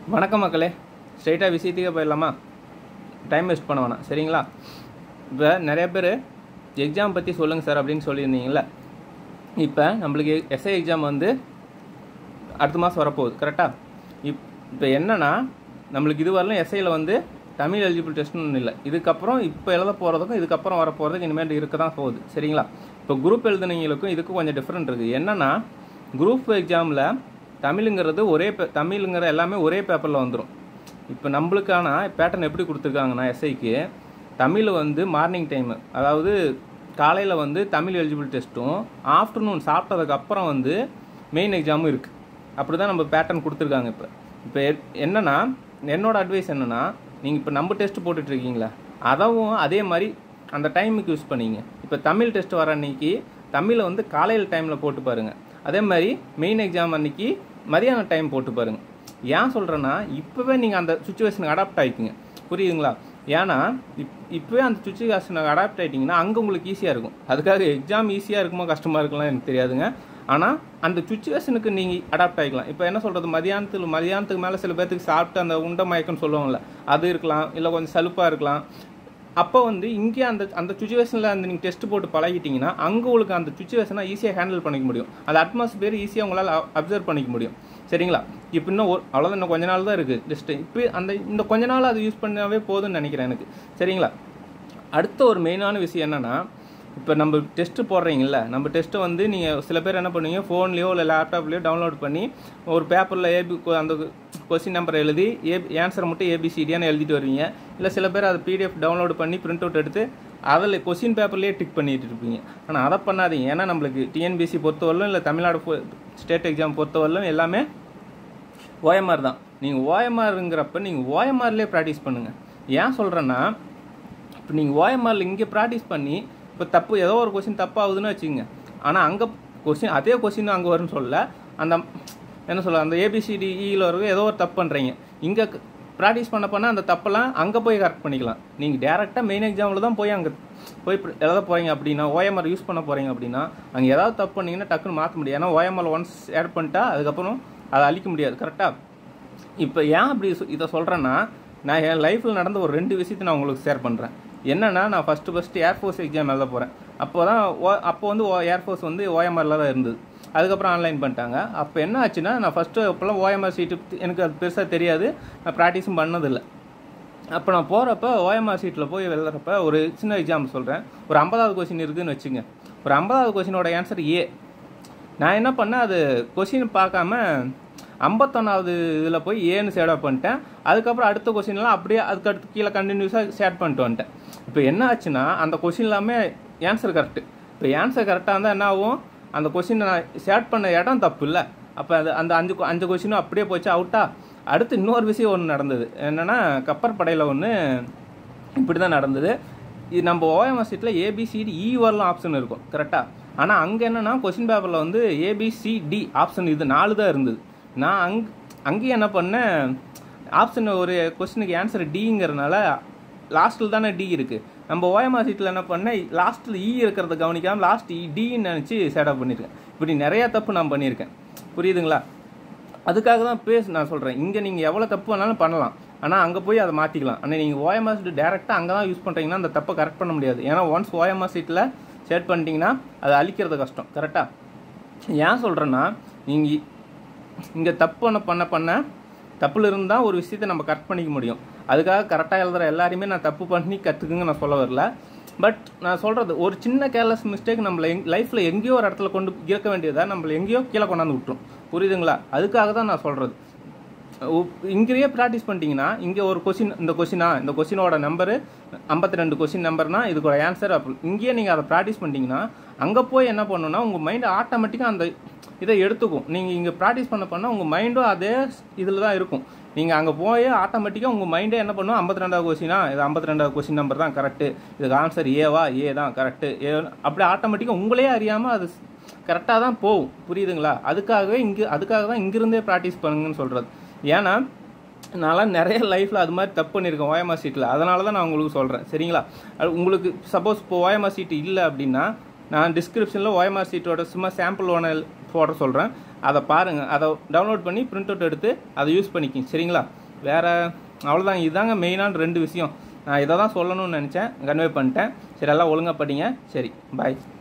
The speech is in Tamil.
வணக்கம் மக்களே ஸ்ட்ரைட்டாக விஷயத்துக்கே போயிடலாமா டைம் வேஸ்ட் பண்ண வேணாம் சரிங்களா இப்போ நிறைய பேர் எக்ஸாம் பற்றி சொல்லுங்கள் சார் அப்படின்னு சொல்லியிருந்தீங்களே இப்போ நம்மளுக்கு எஸ்ஐ எக்ஸாம் வந்து அடுத்த மாதம் வரப்போகுது கரெக்டாக இப் இப்போ என்னன்னா நம்மளுக்கு இது வரலாம் எஸ்ஐயில் வந்து தமிழ் எலிஜிபிள் டெஸ்ட்னு ஒன்றும் இல்லை இதுக்கப்புறம் இப்போ எழுத போகிறதுக்கும் இதுக்கப்புறம் வர போகிறதுக்கு இனிமேல் இருக்க தான் போகுது சரிங்களா இப்போ குரூப் எழுதுனவங்களுக்கும் இதுக்கும் கொஞ்சம் டிஃப்ரெண்ட் இருக்குது என்னன்னா குரூப் எக்ஸாமில் தமிழுங்கிறது ஒரே பே- தமிழுங்கிற எல்லாமே ஒரே பேப்பரில் வந்துடும் இப்போ நம்மளுக்கான பேட்டர்ன் எப்படி கொடுத்துருக்காங்கன்னா எஸ்ஐக்கு தமிழ் வந்து மார்னிங் டைமு அதாவது காலையில் வந்து தமிழ் எலிஜிபிள் டெஸ்ட்டும் ஆஃப்டர்நூன் சாப்பிட்டதுக்கு அப்புறம் வந்து மெயின் எக்ஸாமும் இருக்குது அப்படி தான் நம்ம பேட்டர்ன் கொடுத்துருக்காங்க இப்போ இப்போ எ- என்னன்னா என்னோட அட்வைஸ் என்னன்னா நீங்கள் இப்போ நம்ம டெஸ்ட் போட்டுட்டு இருக்கீங்களா அதவும் அதே மாதிரி அந்த டைமுக்கு யூஸ் பண்ணிங்க இப்போ தமிழ் டெஸ்ட் வர அன்னைக்கு தமிழை வந்து காலையில் டைமில் போட்டு பாருங்க அதே மாதிரி மெயின் எக்ஸாம் அன்னைக்கு மதியான டைம் போட்டு பாருங்க ஏன் சொல்கிறேன்னா இப்போவே நீங்கள் அந்த சுச்சுவேஷனுக்கு அடாப்ட் ஆகிக்குங்க புரியுதுங்களா ஏன்னா இப் இப்போவே அந்த சுச்சுவேஷனுக்கு அடாப்ட் ஆகிட்டிங்கன்னா அங்கே உங்களுக்கு ஈஸியாக இருக்கும் அதுக்காக எக்ஸாம் ஈஸியாக இருக்குமா கஷ்டமாக இருக்கலாம் எனக்கு தெரியாதுங்க ஆனால் அந்த சுச்சுவேஷனுக்கு நீங்கள் அடாப்ட் ஆகிக்கலாம் இப்போ என்ன சொல்கிறது மதியானத்தில் மதியானத்துக்கு மேலே சில பேர்த்துக்கு சாப்பிட்டு அந்த உண்டை மயக்கம்னு சொல்லுவாங்கல்ல அது இருக்கலாம் இல்லை கொஞ்சம் சலுப்பாக இருக்கலாம் அப்போ வந்து இங்கே அந்த அந்த சுச்சுவேஷனில் அந்த நீங்கள் டெஸ்ட் போட்டு பழகிட்டீங்கன்னா அங்கே உங்களுக்கு அந்த சுச்சுவேஷனை ஈஸியாக ஹேண்டில் பண்ணிக்க முடியும் அந்த அட்மாஸ்பியர் ஈஸியாக உங்களால் அப்சர்வ் பண்ணிக்க முடியும் சரிங்களா இப்போ இன்னும் ஒரு அவ்வளோதான் இன்னும் கொஞ்ச நாள் தான் இருக்குது ஜஸ்ட் இப்போ அந்த இந்த கொஞ்ச நாள் அது யூஸ் பண்ணாவே போதும்னு நினைக்கிறேன் எனக்கு சரிங்களா அடுத்த ஒரு மெயினான விஷயம் என்னன்னா இப்போ நம்ம டெஸ்ட்டு போடுறீங்கல்ல நம்ம டெஸ்ட்டை வந்து நீங்கள் சில பேர் என்ன பண்ணுவீங்க ஃபோன்லேயோ இல்லை லேப்டாப்லேயோ டவுன்லோட் பண்ணி ஒரு பேப்பரில் ஏபி அந்த கொஸ்டின் நம்பர் எழுதி ஏ ஆன்சரை மட்டும் ஏபிசிடியான்னு எழுதிட்டு வருவீங்க இல்லை சில பேர் அதை பிடிஎஃப் டவுன்லோட் பண்ணி பிரிண்ட் அவுட் எடுத்து அதில் கொஸ்டின் பேப்பர்லேயே டிக் பண்ணிட்டு இருப்பீங்க ஆனால் அதை பண்ணாதீங்க ஏன்னா நம்மளுக்கு டிஎன்பிசி பொறுத்தவரையிலும் இல்லை தமிழ்நாடு ஸ்டேட் எக்ஸாம் பொறுத்தவரையிலும் எல்லாமே ஓஎம்ஆர் தான் நீங்கள் ஓஎம்ஆருங்கிறப்ப நீங்கள் ஓஎம்ஆர்லேயே ப்ராக்டிஸ் பண்ணுங்கள் ஏன் சொல்கிறேன்னா இப்போ நீங்கள் ஓஎம்ஆரில் இங்கே ப்ராக்டிஸ் பண்ணி இப்போ தப்பு ஏதோ ஒரு கொஸ்டின் தப்பாகுதுன்னு வச்சுக்கோங்க ஆனால் அங்கே கொஸ்டின் அதே கொஸ்டின் அங்கே வரும்னு சொல்ல அந்த என்ன சொல்ல அந்த ஏபிசிடிஇயில் வரும் ஏதோ ஒரு தப்பு பண்ணுறீங்க இங்கே ப்ராக்டிஸ் பண்ண பண்ண அந்த தப்பெல்லாம் அங்கே போய் கரெக்ட் பண்ணிக்கலாம் நீங்கள் டேரெக்டாக மெயின் எக்ஸாமில் தான் போய் அங்கே போய் pr- எழுத போகிறீங்க அப்படின்னா ஓஎம்ஆர் யூஸ் பண்ண போகிறீங்க அப்படின்னா அங்கே ஏதாவது தப்பு பண்ணீங்கன்னா டக்குன்னு மாற்ற முடியாது ஏன்னா ஓஎம்ஆர் ஒன்ஸ் ஆட் பண்ணிட்டா அதுக்கப்புறம் அதை அழிக்க முடியாது கரெக்டாக இப்போ ஏன் அப்படி சொ- இதை சொல்கிறேன்னா நான் என் லைஃப்பில் நடந்த ஒரு ரெண்டு விஷயத்தை நான் உங்களுக்கு ஷேர் பண்ணுறேன் என்னன்னா நான் ஃபஸ்ட்டு ஃபஸ்ட்டு ஏர்ஃபோர்ஸ் எக்ஸாம் எழுத போகிறேன் அப்போ தான் ஓ அப்போ வந்து ஏர்ஃபோர்ஸ் வந்து ஓஎம்ஆரில் தான் இருந்தது அதுக்கப்புறம் ஆன்லைன் பண்ணிட்டாங்க அப்போ என்ன ஆச்சுன்னா நான் ஃபஸ்ட்டு அப்போல்லாம் ஓஎம்ஆர் சீட்டு எனக்கு அது பெருசாக தெரியாது நான் ப்ராக்டிஸும் பண்ணதில்லை அப்போ நான் போகிறப்ப ஓஎம்ஆர் சீட்டில் போய் எழுதுறப்ப ஒரு சின்ன எக்ஸாம்பிள் சொல்கிறேன் ஒரு ஐம்பதாவது கொஸ்டின் இருக்குதுன்னு வச்சுங்க ஒரு ஐம்பதாவது கொஸ்டினோட ஆன்சர் ஏ நான் என்ன பண்ணேன் அது கொஸ்டின் பார்க்காம ஐம்பத்தொன்னாவது இதில் போய் ஏன்னு சேட் அப் பண்ணிட்டேன் அதுக்கப்புறம் அடுத்த கொஸ்டின்லாம் அப்படியே அதுக்கு அடுத்து கீழே கண்டினியூஸாக ஷேட் பண்ணிட்டு வந்துட்டேன் இப்போ என்ன ஆச்சுன்னா அந்த கொஸ்டின் எல்லாமே ஆன்சர் கரெக்டு இப்போ ஆன்சர் கரெக்டாக இருந்தால் என்ன ஆகும் அந்த கொஸ்டின் நான் ஷேட் பண்ண இடம் தப்பு இல்லை அப்போ அது அந்த அஞ்சு கொ- அஞ்சு கொஸ்டினும் அப்படியே போச்சு அவுட்டா அடுத்து இன்னொரு விஷயம் ஒன்று நடந்தது என்னென்னா கப்பற்படையில் ஒன்று இப்படி தான் நடந்தது இது நம்ம ஓஎம்எஸ் சீட்டில் ஏபிசிடி இ வரலாம் ஆப்ஷன் இருக்கும் கரெக்டாக ஆனால் அங்கே என்னென்னா கொஸ்டின் பேப்பரில் வந்து ஏபிசிடி ஆப்ஷன் இது நாலு தான் இருந்தது நான் அங் அங்கேயும் என்ன பண்ணேன் ஆப்ஷன் ஒரு கொஸ்டினுக்கு ஆன்சர் டிங்கிறனால லாஸ்ட்டில் தானே டி இருக்குது நம்ம ஓஎம்ஆர் சீட்டில் என்ன பண்ணேன் லாஸ்ட்டில் இ இருக்கிறத கவனிக்காமல் லாஸ்ட் டின்னு நினச்சி சேட்டப் பண்ணியிருக்கேன் இப்படி நிறையா தப்பு நான் பண்ணியிருக்கேன் புரியுதுங்களா அதுக்காக தான் பேச நான் சொல்கிறேன் இங்கே நீங்கள் எவ்வளோ தப்பு வேணாலும் பண்ணலாம் ஆனால் அங்கே போய் அதை மாற்றிக்கலாம் ஆனால் நீங்கள் ஓஎம்ஆர் சீட் டேரெக்டாக அங்கே தான் யூஸ் பண்ணுறீங்கன்னா அந்த தப்பை கரெக்ட் பண்ண முடியாது ஏன்னா ஒன்ஸ் ஓஎம்ஆர் சீட்டில் செட் பண்ணிட்டீங்கன்னா அதை அழிக்கிறது கஷ்டம் கரெக்டாக ஏன் சொல்கிறேன்னா நீங்கள் இங்கே தப்பு பண்ண பண்ண பண்ண தப்புல இருந்தால் ஒரு விஷயத்தை நம்ம கரெக்ட் பண்ணிக்க முடியும் அதுக்காக கரெக்டாக எழுதுற எல்லாரையுமே நான் தப்பு பண்ணி கற்றுக்குங்க நான் சொல்ல வரல பட் நான் சொல்கிறது ஒரு சின்ன கேர்லெஸ் மிஸ்டேக் நம்மளை எங் லைஃப்பில் எங்கேயோ ஒரு இடத்துல கொண்டு இருக்க வேண்டியதா நம்மளை எங்கேயோ கீழே கொண்டாந்து விட்டுரும் புரியுதுங்களா அதுக்காக தான் நான் சொல்கிறது இங்கேயே ப்ராக்டிஸ் பண்ணிட்டீங்கன்னா இங்கே ஒரு கொஸ்டின் இந்த கொஸ்டினா இந்த கொஸ்டினோட நம்பரு ஐம்பத்தி ரெண்டு கொஸ்டின் நம்பர்னா இதுக்கு ஒரு ஆன்சர் அப்போ இங்கேயே நீங்கள் அதை ப்ராக்டிஸ் பண்ணிட்டீங்கன்னா அங்கே போய் என்ன பண்ணணும்னா உங்கள் மைண்டு ஆட்டோமேட்டிக்காக அந்த இதை எடுத்துக்கும் நீங்கள் இங்கே ப்ராக்டிஸ் பண்ண பண்ண உங்கள் மைண்டும் அதே இதில் தான் இருக்கும் நீங்கள் அங்கே போய் ஆட்டோமேட்டிக்காக உங்கள் மைண்டே என்ன பண்ணும் ஐம்பத்தி ரெண்டாவது கொஸ்டினா இது ஐம்பத்தி ரெண்டாவது கொஸ்டின் நம்பர் தான் கரெக்டு இதுக்கு ஆன்சர் ஏவா ஏ தான் கரெக்டு ஏ அப்படியே ஆட்டோமேட்டிக்காக உங்களே அறியாமல் அது கரெக்டாக தான் போகும் புரியுதுங்களா அதுக்காகவே இங்கே அதுக்காக தான் இங்கிருந்தே ப்ராக்டிஸ் பண்ணுங்கன்னு சொல்கிறது ஏன்னா நான்லாம் நிறைய லைஃப்பில் அது மாதிரி தப்பு பண்ணியிருக்கேன் ஓஎம்ஆர் சீட்டில் அதனால தான் நான் உங்களுக்கு சொல்கிறேன் சரிங்களா அது உங்களுக்கு சப்போஸ் இப்போ ஓஎம்ஆர் சீட்டு இல்லை அப்படின்னா நான் டிஸ்கிரிப்ஷனில் ஓஎம்ஆர் சீட்டோட சும்மா சாம்பிள் ஒன்று போட சொல்கிறேன் அதை பாருங்கள் அதை டவுன்லோட் பண்ணி பிரிண்ட் அவுட் எடுத்து அதை யூஸ் பண்ணிக்கிங்க சரிங்களா வேறு அவ்வளோதாங்க இதுதாங்க மெயினான ரெண்டு விஷயம் நான் இதை தான் சொல்லணும்னு நினச்சேன் கன்வே பண்ணிட்டேன் சரி எல்லாம் ஒழுங்கா படிங்க சரி பாய்